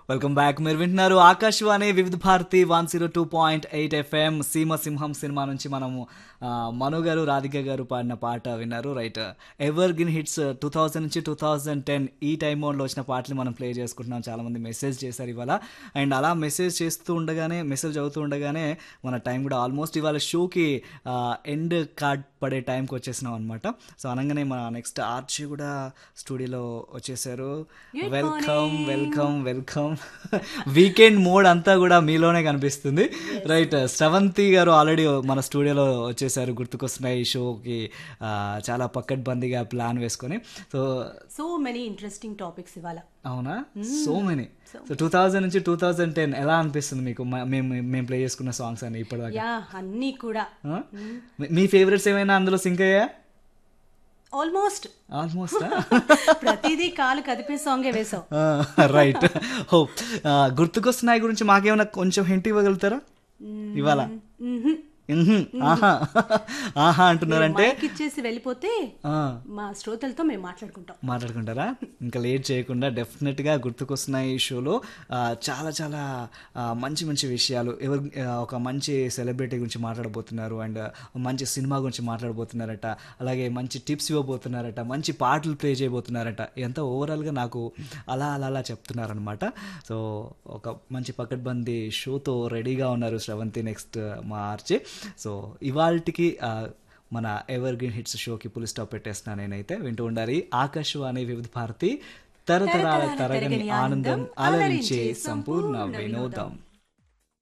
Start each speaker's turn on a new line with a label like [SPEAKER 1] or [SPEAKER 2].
[SPEAKER 1] Welcome back మీరు వింటున్నారు Akashvani Vividh Bharati one zero two point eight FM Seema Simham cinema నుంచి మనము ఆ, మను గారు రాధిక గారు పాడిన పాట విన్నారు right evergreen hits two thousand నుంచి టూ థౌజండ్ టెన్ ఈ టైం మోడ్లో వచ్చిన పాటలు మనం ప్లే చేసుకుంటున్నాం చాలా మంది మెసేజ్ చేశారు ఇవాళ అండ్ అలా మెసేజ్ చేస్తూ ఉండగానే మెసేజ్ అవుతూ ఉండగానే మన టైం కూడా ఆల్మోస్ట్ ఇవాళ షోకి ఎండ్ కార్డ్ పడే టైంకి వచ్చేసినాం అనమాట సో అనగానే మన నెక్స్ట్ ఆర్చి కూడా స్టూడియోలో వచ్చేసారు welcome welcome welcome weekend mode అంతా కూడా మీలోనే కనిపిస్తుంది రైట్ శ్రవంతి గారు ఆల్రెడీ మన స్టూడియోలో వచ్చేసారు గుర్తుకొస్తున్నాయి ఈ షోకి ఆ, చాలా పక్కడ్బందీగా ప్లాన్ వేసుకొని so
[SPEAKER 2] so many interesting topics ఇవాళ
[SPEAKER 1] అవునా so many so two thousand నుంచి టూ థౌజండ్ టెన్ ఎలా అనిపిస్తుంది మీకు మ- మేము మేము ప్లే చేసుకున్న సాంగ్స్ అని ఇప్పటిదాకా
[SPEAKER 2] యా అన్నీ కూడా
[SPEAKER 1] ఆ? మీ- మీ ఫేవరెట్స్ ఏమైనా అందులో సింక్ అయ్యా
[SPEAKER 2] ఆల్మోస్ట్
[SPEAKER 1] ఆల్మోస్ట్
[SPEAKER 2] ప్రతిదీ కాలు కదిపే సాంగే వేసావు
[SPEAKER 1] రైట్ హో గుర్తుకొస్తున్నాయి గురించి మాకేమైనా కొంచెం హింట్ ఇవ్వగలుగుతారా ఇవాళ మ్హూ. ఆహా ఆహా అంటున్నారంటే
[SPEAKER 2] మైక్ ఇచ్చేసి వెళ్ళిపోతే
[SPEAKER 1] ఆ,
[SPEAKER 2] మా శ్రోతలతో మేము మాట్లాడుకుంటాం
[SPEAKER 1] మాట్లాడుకుంటారా ఇంకా లేట్ చేయకుండా డెఫినెట్గా గుర్తుకొస్తున్నాయి ఈ షోలో ఆ, చాలా చాలా ఆ, మంచి మంచి విషయాలు ఎవరు ఆ, ఒక మంచి సెలబ్రిటీ గురించి మాట్లాడబోతున్నారు అండ్ మంచి సినిమా గురించి మాట్లాడబోతున్నారట అలాగే మంచి టిప్స్ ఇవ్వబోతున్నారట మంచి పాటలు ప్లే చేయబోతున్నారట ఇదంతా ఓవరాల్గా నాకు అలా అలా అలా చెప్తున్నారనమాట సో ఒక మంచి పకడ్బందీ షోతో రెడీగా ఉన్నారు శ్రవంతి నెక్స్ట్ మా ఆర్చి సో ఇవాళకి మన ఎవర్ గ్రీన్ హిట్స్ షోకి పులి స్టాప్ పెట్టేస్తున్నా నేనైతే వింటూ ఉండాలి ఆకాశవాణి వివిధ భారతి తరతరాల తరగని ఆనందం అలరించే సంపూర్ణ వినోదం